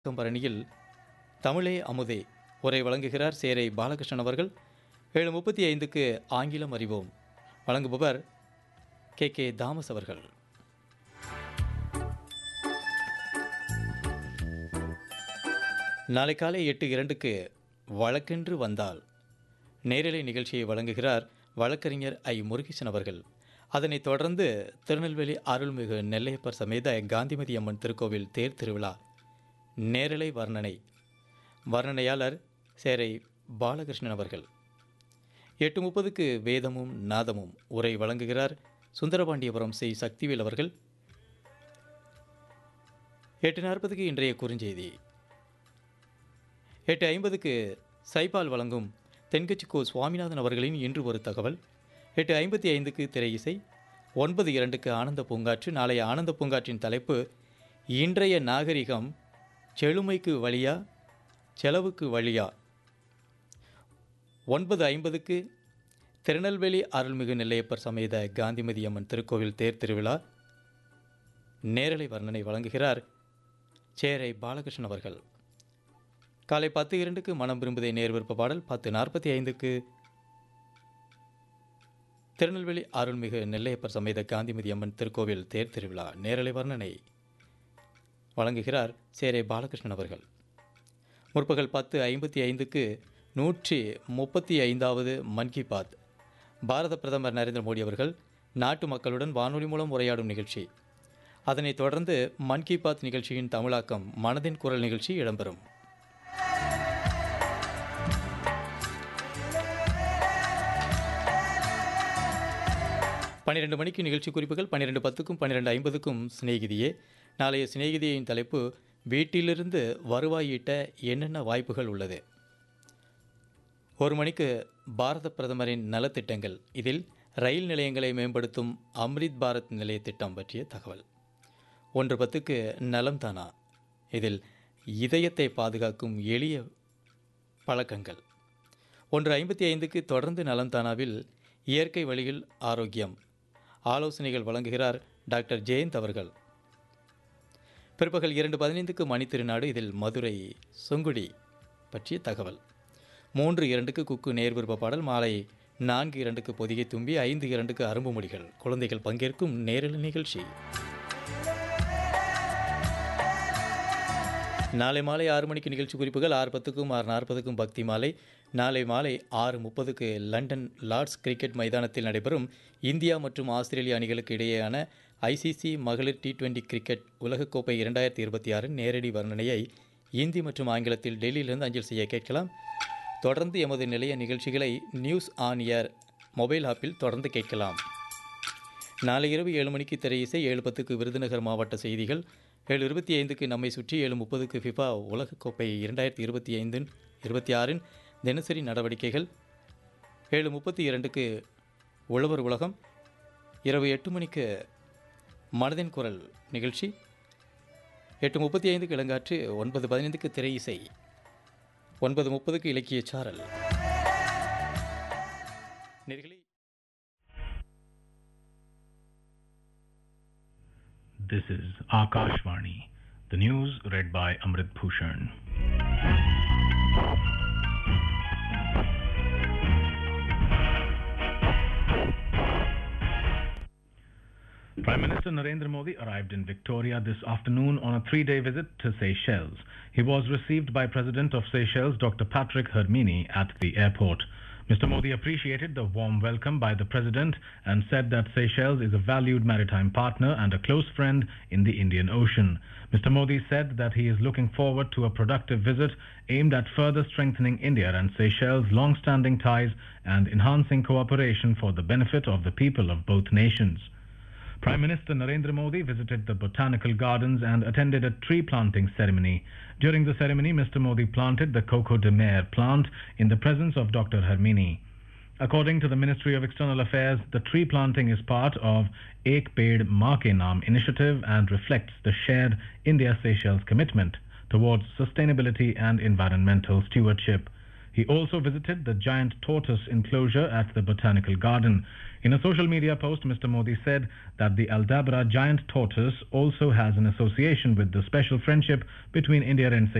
பரணியில் தமிழே அமுதே உரை வழங்குகிறார் சேரை பாலகிருஷ்ணன் அவர்கள் ஏழு முப்பத்தி ஐந்துக்கு ஆங்கிலம் அறிவோம் வழங்குபவர் கே கே தாமஸ் அவர்கள் நாளை காலை எட்டு இரண்டுக்கு வழக்கென்று வந்தால் நேரலை நிகழ்ச்சியை வழங்குகிறார் வழக்கறிஞர் ஐ முருகேசன் அவர்கள் அதனைத் தொடர்ந்து திருநெல்வேலி அருள்மிகு நெல்லையப்பர் சமேத காந்திமதி அம்மன் திருக்கோவில் தேர் திருவிழா நேரலை வர்ணனை வர்ணனையாளர் சேரை பாலகிருஷ்ணன் அவர்கள் எட்டு முப்பதுக்கு வேதமும் நாதமும் உரை வழங்குகிறார் சுந்தரபாண்டியபுரம் சி சக்திவேல் அவர்கள் எட்டு நாற்பதுக்கு இன்றைய குறுஞ்செய்தி எட்டு ஐம்பதுக்கு சைபால் வழங்கும் தென்கட்சி கோ சுவாமிநாதன் அவர்களின் இன்று ஒரு தகவல் எட்டு ஐம்பத்தி ஐந்துக்கு திரை இசை ஒன்பது இரண்டுக்கு ஆனந்த பூங்காற்று நாளைய ஆனந்த பூங்காற்றின் தலைப்பு இன்றைய நாகரிகம் செழுமைக்கு வழியா செலவுக்கு வழியா ஒன்பது ஐம்பதுக்கு திருநெல்வேலி அருள்மிகு நெல்லையப்பர் சமேத காந்திமதி அம்மன் திருக்கோவில் தேர் திருவிழா நேரலை வர்ணனை வழங்குகிறார் சேரை பாலகிருஷ்ணன் அவர்கள் காலை பத்து இரண்டுக்கு மனம் விரும்புதே நேர் விருப்ப பாடல் பத்து நாற்பத்தி ஐந்துக்கு திருநெல்வேலி அருள்மிகு நெல்லையப்பர் சமேத காந்திமதி அம்மன் திருக்கோவில் தேர் திருவிழா நேரலை வர்ணனை வழங்குகிறார் சேரே பாலகிருஷ்ணன் அவர்கள் முற்பகல் பத்து ஐம்பத்தி ஐந்துக்கு நூற்றி முப்பத்தி ஐந்தாவது மன் கி பாத் பாரத பிரதமர் நரேந்திர மோடி அவர்கள் நாட்டு மக்களுடன் வானொலி மூலம் உரையாடும் நிகழ்ச்சி அதனைத் தொடர்ந்து மன் கி பாத் நிகழ்ச்சியின் தமிழாக்கம் மனதின் குரல் நிகழ்ச்சி இடம்பெறும் பன்னிரெண்டு மணிக்கு நிகழ்ச்சி குறிப்புகள் பன்னிரெண்டு பத்துக்கும் பன்னிரெண்டு ஐம்பதுக்கும் சிநேகிதியே நாளைய சிநேகிதியின் தலைப்பு வீட்டிலிருந்து வருவாய் ஈட்ட என்னென்ன வாய்ப்புகள் உள்ளது ஒரு மணிக்கு பாரத பிரதமரின் நலத்திட்டங்கள் இதில் ரயில் நிலையங்களை மேம்படுத்தும் அம்ரித் பாரத் நிலைய திட்டம் பற்றிய தகவல் ஒன்று பத்துக்கு நலம் தானா இதில் இதயத்தை பாதுகாக்கும் எளிய பழக்கங்கள் ஒன்று ஐம்பத்தி ஐந்துக்கு தொடர்ந்து நலம் தானாவில் இயற்கை வழியில் ஆரோக்கியம் ஆலோசனைகள் வழங்குகிறார் டாக்டர் ஜெயந்த் அவர்கள் பிற்பகல் இரண்டு பதினைந்துக்கு மணித்திருநாடு இதில் மதுரை சுங்குடி பற்றிய தகவல் மூன்று இரண்டுக்கு குக்கு நேர்விருப்ப பாடல் மாலை நான்கு இரண்டுக்கு பொதிகை தும்பி ஐந்து இரண்டுக்கு அரும்பு மொழிகள் குழந்தைகள் பங்கேற்கும் நேரல் நிகழ்ச்சி நாளை மாலை ஆறு மணிக்கு நிகழ்ச்சி குறிப்புகள் ஆறு பத்துக்கும் ஆறு நாற்பதுக்கும் பக்தி மாலை நாளை மாலை ஆறு முப்பதுக்கு லண்டன் லார்ட்ஸ் கிரிக்கெட் மைதானத்தில் நடைபெறும் இந்தியா மற்றும் ஆஸ்திரேலிய அணிகளுக்கு இடையேயான ஐசிசி மகளிர் டி டுவெண்டி கிரிக்கெட் உலகக்கோப்பை இரண்டாயிரத்தி இருபத்தி ஆறு நேரடி வர்ணனையை இந்தி மற்றும் ஆங்கிலத்தில் டெல்லியிலிருந்து அஞ்சல் செய்ய கேட்கலாம் தொடர்ந்து எமது நிலைய நிகழ்ச்சிகளை நியூஸ் ஆன் ஏர் மொபைல் ஆப்பில் தொடர்ந்து கேட்கலாம் நாளை இரவு ஏழு மணிக்கு திரை இசை ஏழு பத்துக்கு விருதுநகர் மாவட்ட செய்திகள் ஏழு இருபத்தி ஐந்துக்கு நம்மை சுற்றி ஏழு முப்பதுக்கு ஃபிஃபா உலகக்கோப்பை இரண்டாயிரத்தி இருபத்தி ஐந்தின் இருபத்தி ஆறின் தினசரி நடவடிக்கைகள் ஏழு முப்பத்தி இரண்டுக்கு உழவர் உலகம் இரவு எட்டு மணிக்கு மனதின் குரல் நிகழ்ச்சி எட்டு முப்பத்தி ஐந்துக்கு இளங்காற்று ஒன்பது பதினைந்துக்கு திரை இசை ஒன்பது முப்பதுக்கு இலக்கிய சாரல் நேர்களே This is Akashvani. The news read by Amrit Bhushan. Prime Minister Narendra Modi arrived in Victoria this afternoon on a three day visit to Seychelles. He was received by President of Seychelles, Dr. Patrick Hermini, at the airport. Mr. Modi appreciated the warm welcome by the President and said that Seychelles is a valued maritime partner and a close friend in the Indian Ocean. Mr. Modi said that he is looking forward to a productive visit aimed at further strengthening India and Seychelles' long standing ties and enhancing cooperation for the benefit of the people of both nations. Prime Minister Narendra Modi visited the botanical gardens and attended a tree planting ceremony. During the ceremony, Mr. Modi planted the Coco de Mer plant in the presence of Dr. Hermini. According to the Ministry of External Affairs, the tree planting is part of Ek Ped Maa Ke Naam initiative and reflects the shared India-Seychelles commitment towards sustainability and environmental stewardship. He also visited the giant tortoise enclosure at the botanical garden. In a social media post, Mr. Modi said that the Aldabra giant tortoise also has an association with the special friendship between India and